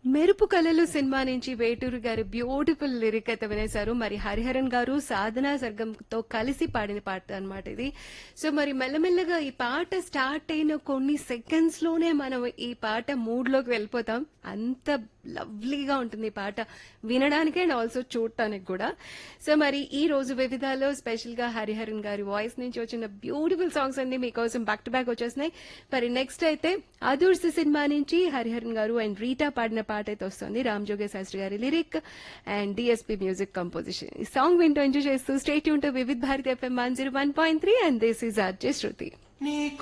మెరుపు కళలు సినిమా నుంచి వేటూరు గారి బ్యూటిఫుల్ లిరిక్ అయితే వినేశారు మరి హరిహరన్ గారు సాధనా సర్గంతో కలిసి పాడిన పాట అన్నమాట ఇది సో మరి మెల్లమెల్లగా ఈ పాట స్టార్ట్ అయిన కొన్ని సెకండ్స్ లోనే మనం ఈ పాట మూడ్ లోకి వెళ్ళిపోతాం అంత లవ్లీగా ఉంటుంది ఈ పాట వినడానికి అండ్ ఆల్సో చూడటానికి కూడా సో మరి ఈ రోజు వివిధాలో స్పెషల్ గా హరిహరన్ గారి వాయిస్ నుంచి వచ్చిన బ్యూటిఫుల్ సాంగ్స్ అన్ని మీకోసం బ్యాక్ టు బ్యాక్ వచ్చేస్తున్నాయి మరి నెక్స్ట్ అయితే అదూర్స్ సినిమా నుంచి హరిహరన్ గారు అండ్ రీటా పాడిన పాట అయితే వస్తుంది రామ్ జోగే శాస్త్రి గారి lyric and DSP music composition ఈ సాంగ్ వింటూ ఎంజాయ్ చేస్తూ స్టేట్ యూన్ to Vividh Bharati FM one zero one point three and this is RJ Shruti